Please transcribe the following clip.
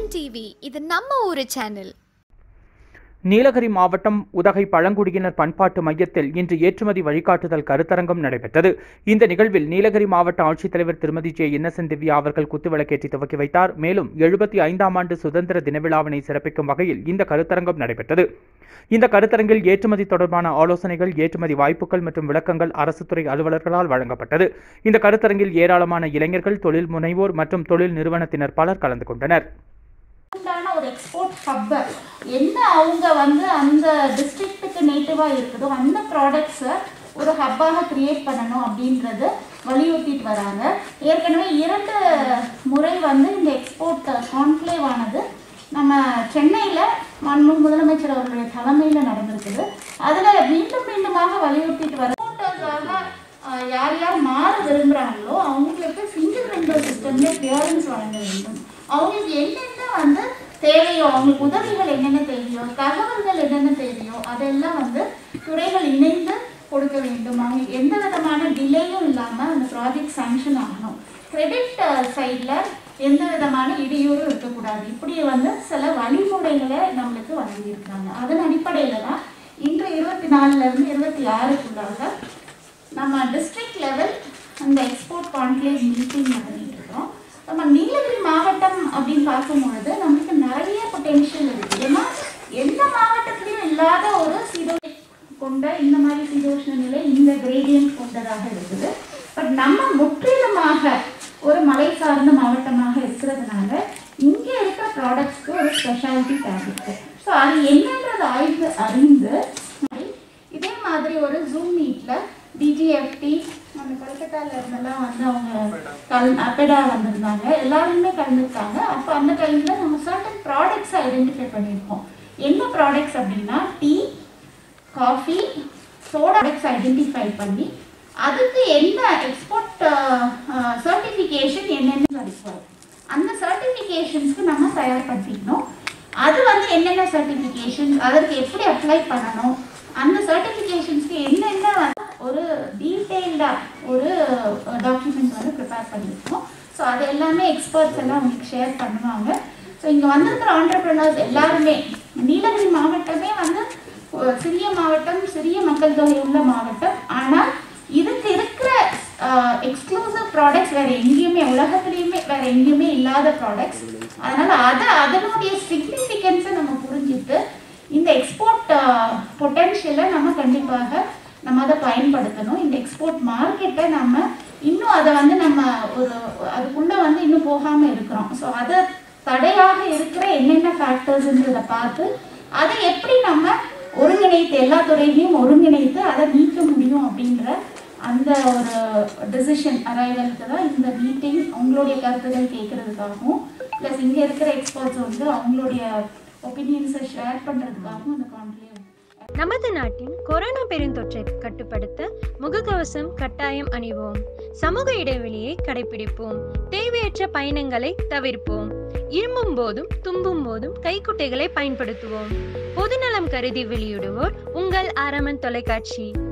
Vikatan TV இது நம்ம ஊரு சேனல் நீலகிரி மாவட்டம் உதகை பழங்குடியினர் பண்பாட்டு மையத்தில் இன்று ஏற்றுமதி வழிகாட்டுதல் கருத்தரங்கம் நடைபெற்றது இந்த நிகழ்வில் நீலகிரி மாவட்ட ஆட்சித்தலைவர் திருமதி ஜே இன்னசென்ட் திவ்யா அவர்கள் குத்துவிளக்கேற்றி துவக்கி வைத்தார் மேலும் எழுபத்தி ஐந்தாம் ஆண்டு சுதந்திர தின விழாவினை சிறப்பிக்கும் வகையில் இந்த கருத்தரங்கம் நடைபெற்றது இந்த கருத்தரங்கில் ஏற்றுமதி தொடர்பான ஆலோசனைகள் ஏற்றுமதி வாய்ப்புகள் மற்றும் விளக்கங்கள் அரசு துறை அலுவலர்களால் வழங்கப்பட்டது இந்த கருத்தரங்கில் ஏராளமான இளைஞர்கள் தொழில் முனைவோர் மற்றும் தொழில் நிறுவனத்தினர் பலர் கலந்து கொண்டனர் உண்டான ஒரு எக்ஸ்போர்ட் ஹப்பை என்ன அவங்க வந்து அந்த டிஸ்ட்ரிக்ட்டுக்கு நேட்டிவாக இருக்குதோ அந்த ப்ராடக்ட்ஸை ஒரு ஹப்பாக கிரியேட் பண்ணணும் அப்படின்றது வலியுறுத்திட்டு வராங்க ஏற்கனவே இரண்டு முறை வந்து இந்த எக்ஸ்போர்ட் கான்க்ளேவ் ஆனது நம்ம சென்னையில் மாண்பு முதலமைச்சர் அவர்களுடைய தலைமையில் நடந்திருக்குது அதில் மீண்டும் மீண்டுமாக வலியுறுத்திட்டு வர எக்ஸ்போர்ட்டர்ஸாக யார் யார் மாற விரும்புகிறாங்களோ அவங்களுக்கு சிங்கிள் விண்டோ சிஸ்டம்ல கிளியரன்ஸ் வழங்க வேண்டும் அவங்களுக்கு என்னென்ன வந்து தேவையோ அவங்களுக்கு உதவிகள் என்னென்ன தேவையோ தகவல்கள் என்னென்ன தேவையோ அதெல்லாம் வந்து துறைகள் இணைந்து கொடுக்க வேண்டும் அவங்களுக்கு எந்த விதமான டிலேயும் இல்லாமல் அந்த ப்ராஜெக்ட் சாங்ஷன் ஆகணும் கிரெடிட் சைடில் எந்த விதமான இடையூறும் இருக்கக்கூடாது இப்படி வந்து சில வழிமுறைகளை நம்மளுக்கு வழங்கியிருக்காங்க அதன் அடிப்படையில் தான் இன்று இருபத்தி நாலுலேருந்து இருபத்தி ஆறுக்குள்ளாக நம்ம டிஸ்ட்ரிக்ட் லெவல் அந்த எக்ஸ்போர்ட் கான்க்ளேவ் மீட்டிங் நடந்துட்டு இருக்கோம் நம்ம நீலகிரி மாவட்டம் அப்படின்னு பார்க்கும்பொழுது நமக்கு நிறைய பொட்டென்ஷியல் இருக்குது ஏன்னா எந்த மாவட்டத்திலையும் இல்லாத ஒரு சீதோ கொண்ட இந்த மாதிரி சீதோஷ்ண நிலை இந்த கிரேடியன்ட் கொண்டதாக இருக்குது பட் நம்ம முற்றிலுமாக ஒரு மலை சார்ந்த மாவட்டமாக இருக்கிறதுனால இங்கே இருக்கிற ப்ராடக்ட்ஸ்க்கு ஒரு ஸ்பெஷாலிட்டி தேவை ஸோ அது என்னன்றது ஆய்வு அறிந்து இதே மாதிரி ஒரு ஜூம் மீட்டில் டிஜிஎஃப்டி நம்ம கல்கட்டால இருந்தெல்லாம் வந்து அவங்க கல் அப்படா வந்திருந்தாங்க எல்லாருமே கலந்துருக்காங்க அப்போ அந்த டைமில் நம்ம சர்டன் ப்ராடக்ட்ஸ் ஐடென்டிஃபை பண்ணியிருக்கோம் என்ன ப்ராடக்ட்ஸ் அப்படின்னா tea coffee soda products identify பண்ணி அதுக்கு என்ன எக்ஸ்போர்ட் சர்டிஃபிகேஷன் என்னென்ன required. அந்த சர்டிஃபிகேஷன்ஸ்க்கு நம்ம தயார்படுத்திக்கணும் அது வந்து என்னென்ன சர்டிஃபிகேஷன் அதற்கு எப்படி அப்ளை பண்ணணும் அந்த சர்டிஃபிகேஷன்ஸ்க்கு என்னென்ன வந்து ஒரு டீட்டெயில்டாக ஒரு டாக்குமெண்ட் வந்து ப்ரிப்பேர் பண்ணியிருக்கோம் ஸோ அது எல்லாமே எக்ஸ்பர்ட்ஸ் எல்லாம் உங்களுக்கு ஷேர் பண்ணுவாங்க ஸோ இங்கே வந்திருக்கிற ஆண்டர்பிரினர்ஸ் எல்லாருமே நீலகிரி மாவட்டமே வந்து ஒரு சிறிய மாவட்டம் சிறிய மக்கள் தொகை உள்ள மாவட்டம் ஆனால் இதுக்கு இருக்கிற எக்ஸ்க்ளூசிவ் ப்ராடக்ட்ஸ் வேற எங்கேயுமே உலகத்துலேயுமே வேற எங்கேயுமே இல்லாத ப்ராடக்ட்ஸ் அதனால அதை அதனுடைய சிக்னிஃபிகன்ஸை நம்ம புரிஞ்சுட்டு இந்த எக்ஸ்போர்ட் பொட்டென்ஷியலை நம்ம கண்டிப்பாக நம்ம அதை பயன்படுத்தணும் இந்த எக்ஸ்போர்ட் மார்க்கெட்டை நம்ம இன்னும் அதை வந்து நம்ம ஒரு அதுக்குள்ளே வந்து இன்னும் போகாமல் இருக்கிறோம் ஸோ அதை தடையாக இருக்கிற என்னென்ன ஃபேக்டர்ஸ்ன்றதை பார்த்து அதை எப்படி நம்ம ஒருங்கிணைத்து எல்லா துறையிலையும் ஒருங்கிணைத்து அதை நீக்க முடியும் அப்படின்ற அந்த ஒரு டெசிஷன் அரைவலுக்கு தான் இந்த மீட்டிங் அவங்களுடைய கருத்துக்கள் கேட்கறதுக்காகவும் ப்ளஸ் இங்கே இருக்கிற எக்ஸ்பர்ட்ஸ் வந்து அவங்களுடைய ஒப்பீனியன்ஸை ஷேர் பண்ணுறதுக்காகவும் அந்த கான்க்ளேவ் நமது நாட்டின் கொரோனா பெருந்தொற்றை கட்டுப்படுத்த முகக்கவசம் கட்டாயம் அணிவோம் சமூக இடைவெளியை கடைபிடிப்போம் தேவையற்ற பயணங்களை தவிர்ப்போம் இருமும் போதும் தும்பும் போதும் கைக்குட்டைகளை பயன்படுத்துவோம் பொதுநலம் கருதி வெளியிடுவோர் உங்கள் ஆரம்பன் தொலைக்காட்சி